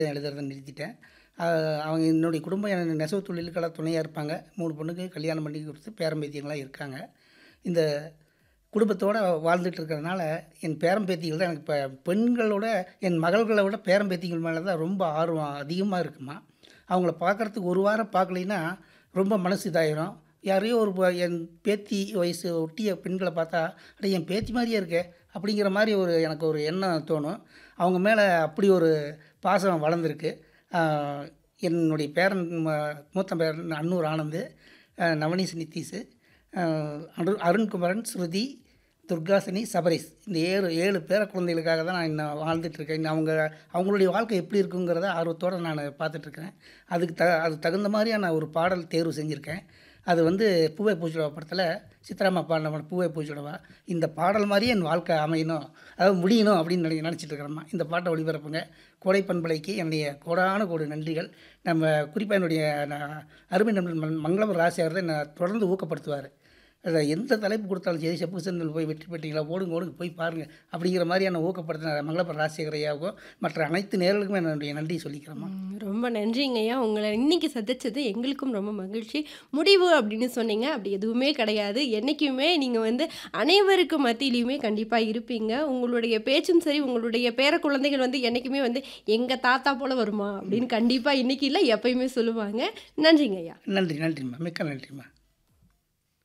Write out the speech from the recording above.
எழுதுறத நிறுத்திட்டேன். அ அவங்க என்னுடைய குடும்பம் எனக்கு நெசவு தொழிலுக்கெல்லாம் துணையா இருப்பாங்க. 3 பொண்ணுக்கு கல்யாணம் பண்ணி குடுத்து பேரன் பேத்திங்கலாம் இருக்காங்க. இந்த குடும்பத்தோட வாழ்ந்துட்டு இருக்கிறதுனால, என் பேரன் பேத்திகள் தான் எனக்கு இப்ப பெண்களோட என் மகள்கள விட பேரன் பேத்திகள் மேல தான் ரொம்ப ஆர்வம் அதிகமா இருக்கும்மா. அவங்கள பார்க்கறதுக்கு ஒரு வாரம் பார்க்கலைன்னா, ரொம்ப மனசு இதாயிரும். யாரையோ ஒரு ப என் பேத்தி வயசு ஒட்டிய பெண்கள பார்த்தா, "அட என் பேத்தி மாரியே இருக்கே!" அப்படிங்கிற மாரி ஒரு எனக்கு ஒரு எண்ணம் தோணும். அவங்க மேல அப்படி ஒரு பாசம் வளர்ந்துருக்கு. அ என்னுடைய பேரன் ம மூத்த பேரன் அன்னூர் ஆனந்து, அ நவனீஸ் நித்தீஷு, அ அரு அருண்குமரன், ஸ்ருதி, துர்காசினி, சபரீஷ். இந்த 7 7 பேர குழந்தைகளுக்காக தான் நான் இன்னும் வாழ்ந்துட்டுருக்கேன். இன்னும் அவங்க அவங்களுடைய வாழ்க்கை எப்படி இருக்குங்கிறத ஆர்வத்தோட நானு பார்த்துட்டுருக்கிறேன். அதுக்கு த அதுக்கு தகுந்த மாரியான ஒரு பாடல் தேர்வு செஞ்சிருக்கேன். அது வந்து "பூவே பூச்சுடவா" படத்தில சித்ராம்மா பாடுன பாடல் "பூவே பூச்சுடவா" இந்த பாடல் மாரியே என் வாழ்க்கை அமையணும், அதாவது முடியணும் அப்படின்னு நெனை நெனச்சிட்டு இருக்கிறேன்ம்மா. இந்த பாட்ட ஒளிபரப்புங்க. கோடை பண்பலைக்கு என்னுடைய கோடான கோடி நன்றிகள். நம்ம குறிப்பா என்னுடைய ந அருமை நண்பன் மங் மங்களம் ராசி அவர்கள் என்ன தொடர்ந்து ஊக்கப்படுத்துவாரு. அத எந்த தலைப்பு குடுத்தாலும் சரி, "செப்பு செந்தில் போய் வெற்றி பெற்றீங்களா? ஓடுங்க, ஓடுங்க போய் பாருங்க." அப்படிங்கிற மாரியான ஊக்கப்படுத்தின மங்களபுரம் ராஜசேகர் ஐயாவுக்கும், மற்ற அனைத்து நேயர்களுக்கும் என்னுடைய நன்றிய சொல்லிக்கிறேன்ம்மா. ம். ரொம்ப நன்றிங்கய்யா. உங்கள இன்னைக்கு சந்திச்சது எங்களுக்கும் ரொம்ப மகிழ்ச்சி. முடிவு அப்படின்னு சொன்னீங்க. அப்படி எதுவுமே கிடையாது. என்னைக்குமே நீங்க வந்து அனைவருக்கு மத்தியிலயுமே கண்டிப்பா இருப்பீங்க. உங்களுடைய பேச்சும் சரி, உங்களுடைய பேர குழந்தைகள் வந்து என்னைக்குமே வந்து, "எங்க தாத்தா போல வருமா?" அப்படின்னு கண்டிப்பா இன்னைக்கு இல்ல, எப்பயுமே சொல்லுவாங்க. நன்றிங்கய்யா. நன்றி, நன்றிம்மா. மிக்க நன்றிம்மா.